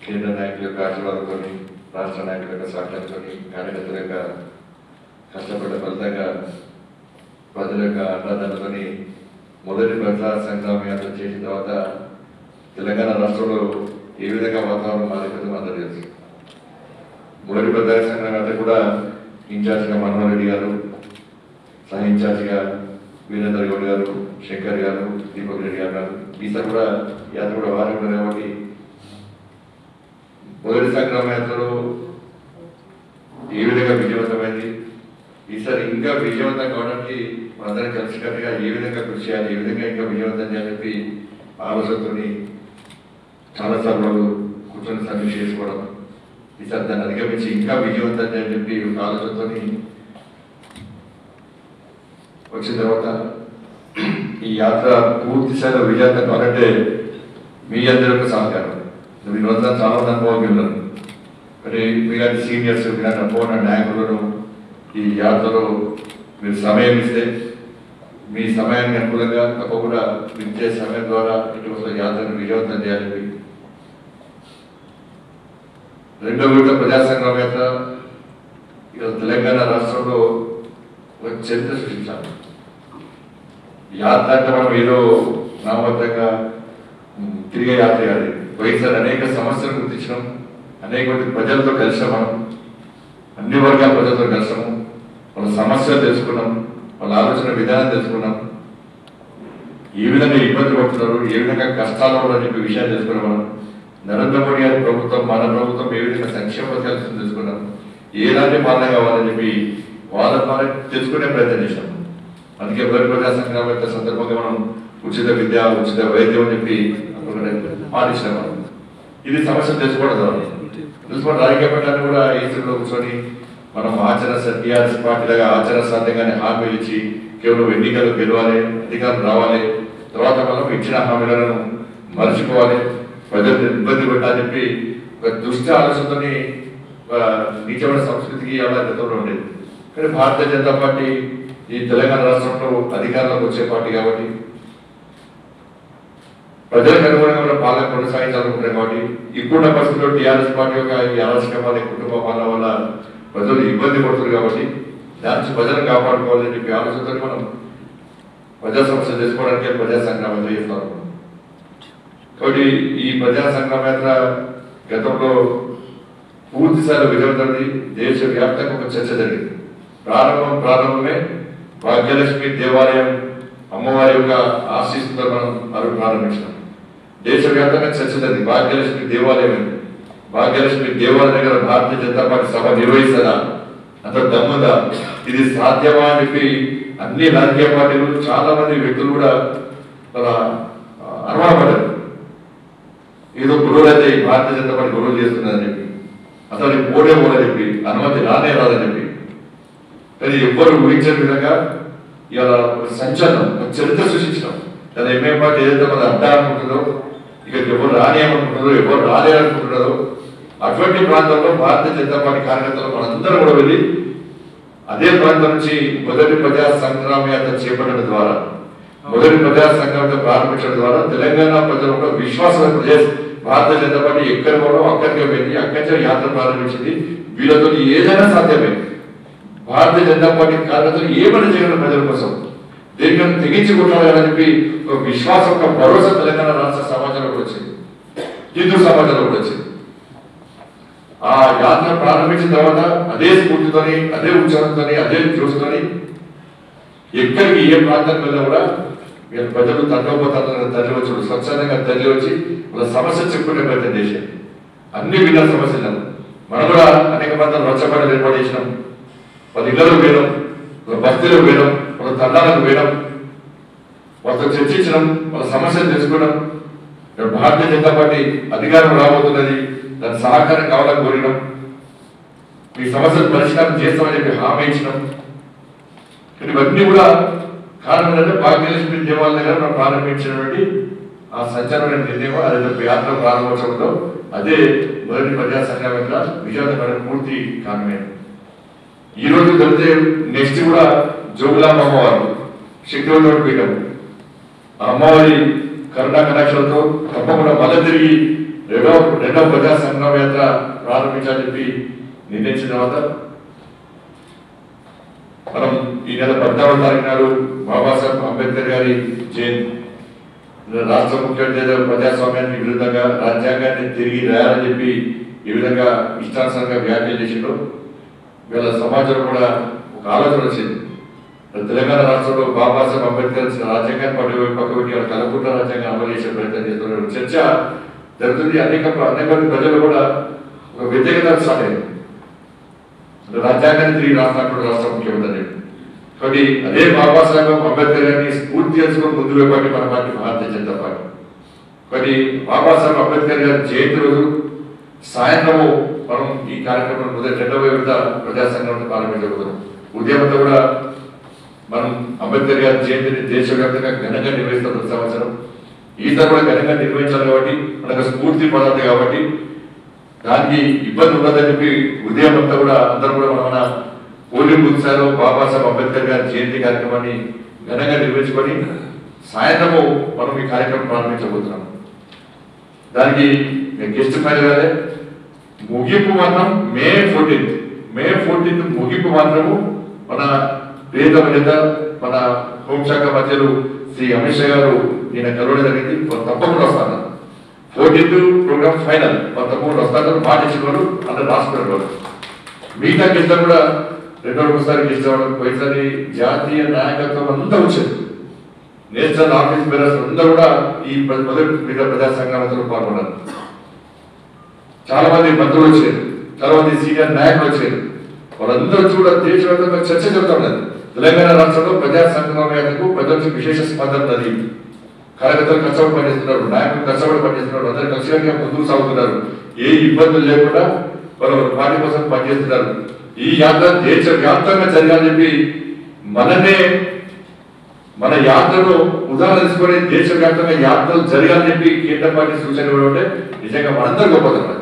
కేంద్ర నాయకుల యొక్క ఆశీర్వాదంతో రాష్ట్ర నాయకుల యొక్క సహకారంతో కార్యకర్తల యొక్క కష్టపడ్డ ఫలితంగా ప్రజల యొక్క అండదండతో మొదటి ప్రజా సంగ్రామ యాత్ర చేసిన తర్వాత తెలంగాణ రాష్ట్రంలో ఏ విధంగా వాతావరణం మారిపోతుందో అందరూ తెలుసు మొదటి ప్రజా సంగ్రామ యాత్ర కూడా ఇన్ఛార్జిగా మనోహర్ రెడ్డి గారు సహ ఇన్ఛార్జిగా వీరేందర్ గౌడ్ గారు శంకర్ గారు దీపక్ రెడ్డి గారు గారు ఈసారి కూడా యాత్ర కూడా వారే ఉన్నారు కాబట్టి మొదటి సంగ్రామ యాత్రలో ఏ విధంగా విజయవంతమైంది ఈసారి ఇంకా విజయవంతం కావడానికి మనందరం కలిసికట్టుగా ఏ విధంగా కృషి చేయాలి ఏ విధంగా ఇంకా విజయవంతం చేయాలని చెప్పి ఆలోచనతో చాలాసార్లు కూర్చొని సమీక్ష చేసుకోవడం ఈసారి దాన్ని అధిగమించి ఇంకా విజయవంతం చేయాలని చెప్పి ఒక ఆలోచనతో వచ్చిన తర్వాత ఈ యాత్ర పూర్తి స్థాయిలో విజయవంతం కావాలంటే మీ అందరి యొక్క సహకారం మీరు ఈ రోజున చాలా మంది అనుభవం ఉన్నారు మరి మీలాంటి సీనియర్స్ మీలాంటి అనుభవం నాయకులను ఈ యాత్రలో మీరు సమయం ఇస్తే మీ సమయానికి అనుకూలంగా తప్పకుండా మీరు ఇచ్చే సమయం ద్వారా ఇటువంటి యాత్రను విజయవంతం చేయాలని రెండో విడత ప్రజా సంగ్రామ యాత్ర ఈరోజు తెలంగాణ రాష్ట్రంలో ఒక చరిత్ర సృష్టించాలి యాత్ర అంటే మనం ఏదో నామబద్ధంగా ఉమ్, తిరిగే యాత్ర కాదు వైఎస్ఆర్ అనేక సమస్యలు గుర్తించడం అనేక మంది ప్రజలతో కలిసాం మనం అన్ని వర్గాల ప్రజలతో కలిసాము వాళ్ళ సమస్యలు తెలుసుకున్నాం వాళ్ళ ఆలోచన విధానం తెలుసుకున్నాం ఏ విధంగా ఇబ్బంది పడుతున్నారు ఏ విధంగా కష్టాలు ఉన్నారని చెప్పి విషయాలు తెలుసుకున్నాం మనం నరేంద్ర మోడీ గారి ప్రభుత్వం మన ప్రభుత్వం ఏ విధంగా సంక్షేమ పథకాలు తెలుసుకున్నాం ఎలాంటి పాలన కావాలని చెప్పి వాళ్ళ ద్వారా తెలుసుకునే ప్రయత్నం చేశాం అందుకే బరి ప్రజా సంగ్రామ యొక్క సందర్భంగా మనం ఉచిత విద్య ఉచిత వైద్యం అని చెప్పి పాటించినాం మనం ఇది సమస్య తెలుసుకోవడం ద్వారా తెలుసుకోవడం రాజకీయ పట్టాన్ని కూడా ఈశ్వరులో కూర్చొని మనం ఆచరణ టీఆర్ఎస్ పార్టీలాగా ఆచరణ సాధ్యంగానే హామీలు ఇచ్చి కేవలం ఎన్నికలు గెలవాలి అధికారం రావాలి తర్వాత మనం ఇచ్చిన హామీలను మర్చిపోవాలి ప్రజలు ఇబ్బంది పెట్టాలని చెప్పి ఒక దుష్ట ఆలోచనతోని ఒక నీచమైన సంస్కృతికి అలా గతంలో ఉండేది కానీ భారతీయ జనతా పార్టీ ఈ తెలంగాణ రాష్ట్రంలో అధికారంలోకి వచ్చే పార్టీ కాబట్టి ప్రజలకు అనుగుణంగా మన పాలన కొనసాగించాలనుకుంటున్నాం కాబట్టి ఇప్పుడున్న పరిస్థితుల్లో టీఆర్ఎస్ పార్టీ యొక్క ఈ అరాచకమైన కుటుంబ పాలన వల్ల ప్రజలు ఇబ్బంది పడుతున్నారు కాబట్టి దాని నుంచి ప్రజలను కాపాడుకోవాలని చెప్పి ఆలోచనతో మనం ప్రజా సమస్య తెలుసుకోవడానికి ప్రజా సంగ్రామం చేస్తాం కాబట్టి ఈ ప్రజా సంగ్రామ యాత్ర గతంలో పూర్తి స్థాయిలో విజయవంతమైంది దేశవ్యాప్తంగా ఒక చర్చ జరిగింది ప్రారంభం ప్రారంభమే భాగ్యలక్ష్మి దేవాలయం అమ్మవారి యొక్క ఆశీస్సుతో మనం అరుగు ప్రారంభించాం దేశవ్యాప్తంగా చర్చ జరిగింది భాగ్యలక్ష్మి దేవాలయం ఏంటి? భాగ్యలక్ష్మి దేవాలయం దగ్గర భారతీయ జనతా పార్టీ సభ నిర్వహిస్తుందా అంత దమ్ముదా ఇది సాధ్యమా అని చెప్పి అన్ని రాజకీయ పార్టీలు చాలా మంది వ్యక్తులు కూడా చాలా అనుమానపడ్డారు ఏదో గురువులు అయితే ఈ భారతీయ జనతా పార్టీ గురువులు చేస్తుందని చెప్పి అసలు ఈ పోడే పోలని చెప్పి అనుమతి రానే రాదని చెప్పి కానీ ఎవ్వరు ఊహించని విధంగా ఇవాళ ఒక సంచలనం ఒక చరిత్ర సృష్టించడం తన ఎంఏ పార్టీ ఏదైతే మన అడ్డా అనుకుంటుందో ఇక ఎవరు రాని అనుకుంటున్నారో ఎవరు రాలే అనుకుంటున్నారో అటువంటి ప్రాంతంలో భారతీయ జనతా పార్టీ కార్యకర్తలు మనందరం కూడా వెళ్ళి అదే ప్రాంతం నుంచి మొదటి ప్రజా సంగ్రామ యాత్ర చేపట్టడం ద్వారా మొదటి ప్రజా సంగ్రామ ప్రారంభించడం ద్వారా తెలంగాణ ప్రజలు కూడా విశ్వాసం ప్రదేశ్ భారతీయ జనతా పార్టీ ఎక్కడ కూడా అక్కడికే వెళ్ళి అక్కడి నుంచి యాత్ర ప్రారంభించింది వీళ్ళతో ఏదైనా సాధ్యమే భారతీయ జనతా పార్టీ కార్యకర్తలు ఏమైనా చేయగలరు ప్రజల కోసం దేనికన్నా తెగించి కొట్టాలని చెప్పి ఒక విశ్వాసం ఒక భరోసా తెలంగాణ రాష్ట్ర సమాజంలో కూడా వచ్చింది హిందూ సమాజంలో కూడా వచ్చింది ఆ యాత్ర ప్రారంభించిన తర్వాత అదే స్ఫూర్తితోని అదే ఉత్సాహంతోని అదే జోసుతోని ఎక్కడికి ఏ ప్రాంతానికి వెళ్ళినా కూడా వీళ్ళ ప్రజలు తండ్రిపోతారు తల్లి వచ్చి స్వచ్ఛందంగా తల్లి వచ్చి వాళ్ళ సమస్య చెప్పుకునే ప్రయత్నం చేశారు అన్ని విన్న సమస్యలు మనం కూడా అనేక ప్రాంతాలు రచ్చబండలు ఏర్పాటు చేసినాం వాళ్ళ ఇళ్లలో వేయడం వాళ్ళ బస్తీలో వేయడం వాళ్ళ తండాలకు వేయడం వాళ్ళతో చర్చించడం వాళ్ళ సమస్యలు తెలుసుకోవడం ఇక్కడ భారతీయ జనతా పార్టీ అధికారం రాబోతున్నది దాని సహకారం కావాలని కోరడం మీ సమస్యలు పరిష్కారం చేస్తామని చెప్పి హామీ ఇచ్చడం కానీ ఇవన్నీ కూడా కారణం ఏంటంటే భాగ్యలక్ష్మి దేవాలయం దగ్గర మనం ప్రారంభించినటువంటి ఆ సంచలనమైన నిర్ణయం అదే యాత్ర ప్రారంభోత్సవంలో అదే మొదటి ప్రజా సంగ్రామ యొక్క విజయవంతమైన పూర్తి కారణమే ఈ రోజు జరిగితే నెక్స్ట్ కూడా జోగులాంబ అమ్మవారు శక్తివంతుడు పీఠం ఆ అమ్మవారి కరుణా కటాక్షలతో తప్పకుండా మళ్ళీ తిరిగి రెండో రెండో ప్రజా సంగ్రామ యాత్ర ప్రారంభించాలని చెప్పి నిర్ణయించిన తర్వాత మనం ఈ నెల పద్నాలుగో తారీఖు నాడు బాబాసాహెబ్ అంబేద్కర్ గారి జయంతి రాష్ట్ర ముఖ్యమంత్రి ప్రజాస్వామ్యానికి విరుద్ధంగా రాజ్యాంగాన్ని తిరిగి రాయాలని చెప్పి ఈ విధంగా ఇష్టానుసారంగా వ్యాఖ్యలు చేసిండ్రు వీళ్ళ సమాజంలో కూడా ఒక ఆలోచన వచ్చింది తెలంగాణ రాష్ట్రంలో బాబాసాహెబ్ అంబేద్కర్ ఇచ్చిన రాజ్యాంగాన్ని పట్టు పక్క పెట్టి వాళ్ళ కలకుంట రాజ్యాంగం అమలు చేసే ప్రయత్నం చేస్తున్నారు చర్చ జరుగుతుంది అనేక అనేక మంది ప్రజలు కూడా ఒక వ్యతిరేకత స్టార్ట్ అయింది అంటే రాజ్యాంగాన్ని తిరిగి రాసినప్పుడు రాష్ట్ర ముఖ్యమంత్రి అని చెప్పి. కాబట్టి అదే బాబాసాహెబ్ అంబేద్కర్ గారిని స్ఫూర్తి చేసుకుని ముందు వైపాటి మన పార్టీ భారతీయ జనతా పార్టీ కాబట్టి బాబాసాహెబ్ అంబేద్కర్ గారి జయంతి రోజు సాయంత్రము మనం ఈ కార్యక్రమం ఉదయం రెండవ విడత ప్రజా సంఘం ప్రారంభించబోతున్నాం ఉదయం అంతా కూడా మనం అంబేద్కర్ గారి జయంతిని దేశవ్యాప్తంగా ఘనంగా నిర్వహిస్తాం ప్రతి సంవత్సరం ఈసారి కూడా ఘనంగా నిర్వహించాలి కాబట్టి మనకు స్ఫూర్తి పదార్థం కాబట్టి దానికి ఇబ్బంది ఉండదని చెప్పి ఉదయం అంతా కూడా అందరూ కూడా మన మన పోలింగ్ బుత్సారు బాబాసాహెబ్ అంబేద్కర్ గారి జయంతి కార్యక్రమాన్ని ఘనంగా నిర్వహించుకొని సాయంత్రము మనం ఈ కార్యక్రమం ప్రారంభించబోతున్నాం దానికి నేను గెస్ట్ ఫైనల్ ముగింపు మాత్రం మే ఫోర్టీన్త్ మే ఫోర్టీన్త్ ముగింపు మాత్రము మన ప్రియతమ నేత మన హోంశాఖ మధ్యలో శ్రీ అమిత్ షా గారు నేను కలవడం జరిగింది తప్పకుండా వస్తాను ఫోర్టీన్త్ ప్రోగ్రామ్ ఫైనల్ తప్పకుండా వస్తాను మాట ఇచ్చిన వాళ్ళు అందరు రాసుకున్నారు వాళ్ళు మిగతా గెస్ట్లు కూడా రెండో ఒకసారి గెస్ట్ అవ్వడం పోయినసారి జాతీయ నాయకత్వం అంతా వచ్చారు నేషనల్ ఆఫీస్ బేరర్స్ అందరూ కూడా ఈ ప్ర- మొదటి మిగతా ప్రజా సంగ్రామంలో పాల్గొన్నారు చాలా మంది మంత్రులు వచ్చారు చాలా మంది సీనియర్ నాయకులు వచ్చారు వాళ్ళందరూ వచ్చి కూడా దేశవ్యాప్తంగా చర్చ జరుగుతూ ఉన్నది తెలంగాణ రాష్ట్రంలో ప్రజా సంగ్రామ యాత్రకు ప్రజలకు విశేష స్పందన ఉన్నది కార్యకర్తలు కష్టపడి పనిచేస్తున్నారు నాయకులు కష్టపడి పనిచేస్తున్నారు అందరూ ఖచ్చితంగా ముందుకు సాగుతున్నారు ఏ ఇబ్బందులు లేకుండా వాళ్ళు పార్టీ కోసం పనిచేస్తున్నారు ఈ యాత్ర దేశ వ్యాప్తంగా జరగాలని చెప్పి మననే మన యాత్రను ఉదాహరణ తీసుకొని దేశవ్యాప్తంగా యాత్రలు జరగాలని చెప్పి కేంద్ర పార్టీ సూచన ఇవ్వడం అంటే నిజంగా మనందరూ గొప్పతనం